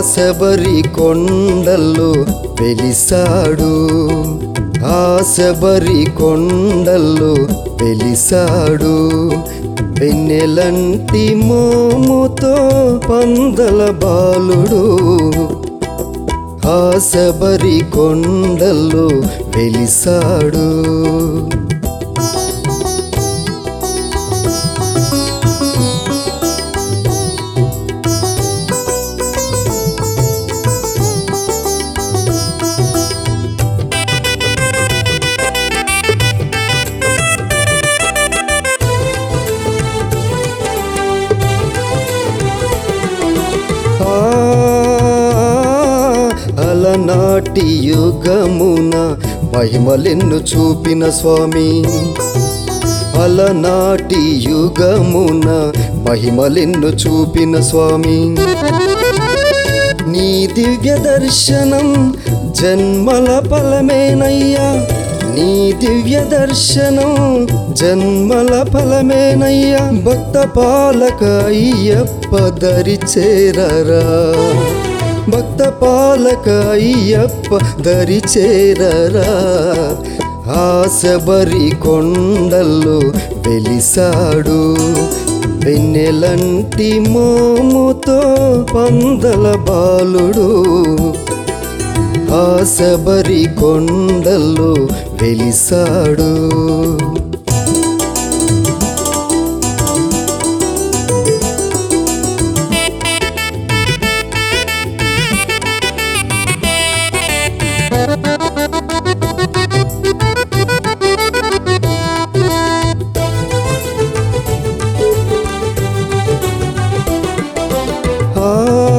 శబరి కొండల్లో వెలిసాడు ఆ శబరి కొండల్లో వెలిసాడు వెన్నెలంటి మోముతో పందల బాలుడు ఆ శబరి కొండల్లో వెలిసాడు ఆ అలనాటి యుగమున మహిమలెన్ను చూపిన స్వామి అలనాటి యుగమున మహిమలెన్ను చూపిన స్వామి నీ దివ్య దర్శనం జన్మల ఫలమేనయ్యా నీ దివ్య దర్శనం జన్మల ఫలమేనయ్యా భక్త పాలక అయ్యప్ప దరి చేరరా భక్త పాలక అయ్యప్ప దరి చేరరా ఆ శబరి కొండల్లో వెలిసాడు వెన్నెలంటి మోముతో పందల బాలుడు ఆ శబరి కొండల్లో వెలిసాడు ఆ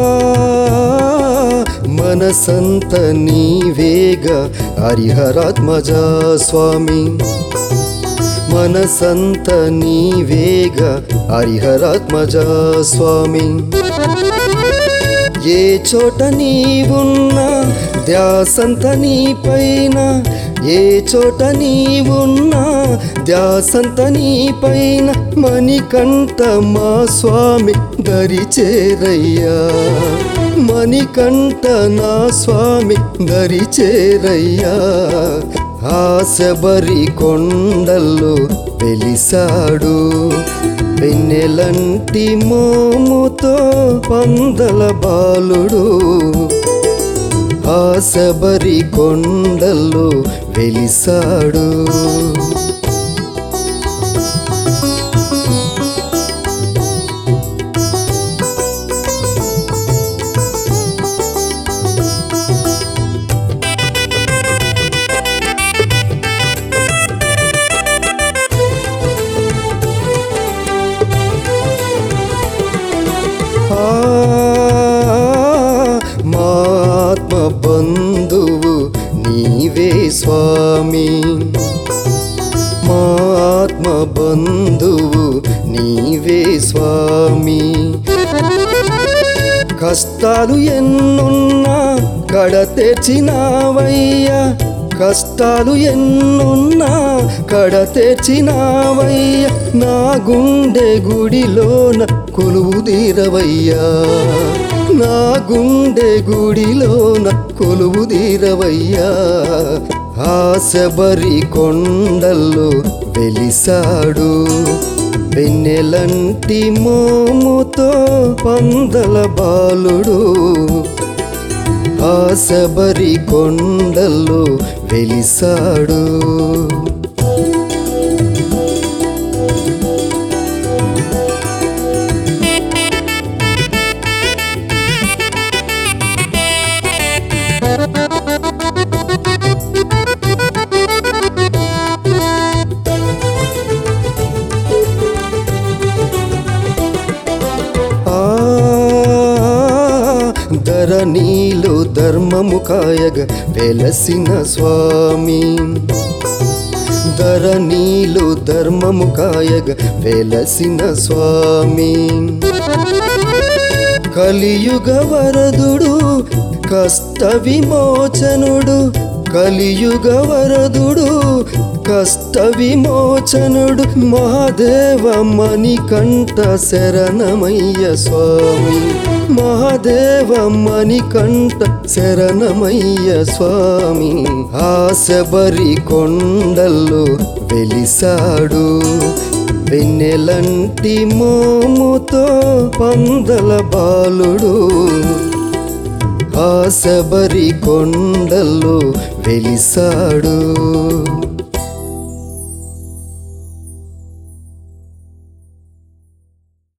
మనసంత నీవేగ హరిహరాత్మజ స్వామి మనసంత నీవేగ హరిహరాత్మజ స్వామి ఏ చోట నీవున్నా ధ్యాసంత నీ పైన ఏ చోట నీవున్నా ధ్యాసంత నీ పైన మణికంఠ మా స్వామి దరి చేరయ్యా మణికంఠ నా స్వామి దరి చేరయ్యా ఆ శబరి కొండల్లో వెలిసాడు వెన్నెలంటి మోముతో పందల బాలుడు ఆ శబరి కొండల్లో వెలిసాడు ఆ మా ఆత్మ బంధువు నీవే స్వామి మా ఆత్మ బంధువు నీవే స్వామి కష్టాలు ఎన్నున్నా కడ తెచ్చినావయ్యా కష్టాలు ఎన్నున్నా కడ తెచ్చినావయ్యా నా గుండె గుడిలోన కొలువు తీరవయ్యా నా గుండె గుడిలోన కొలువు తీరవయ్యా ఆ శబరి కొండల్లో వెలిసాడు వెన్నెలంటి మోముతో పందల బాలుడు ఆ శబరి కొండల్లో వెలిసాడు ఆ ధరణిలో ధర్మము కాయగ వెలసిన స్వామి ధరణిలో ధర్మము కాయగ వెలసిన స్వామి కలియుగ వరదుడు కష్ట విమోచనుడు కలియుగ వరదుడు కష్ట విమోచనుడు మహాదేవ మణికంఠ శరణమయ్య స్వామి మహాదేవ మణికంఠ శరణమయ్య స్వామి ఆశబరి కొండల్లో వెలిసాడు వెన్నెలంటి మోముతో పందల బాలుడు ఆశబరి కొండల్లో వెలిసాడు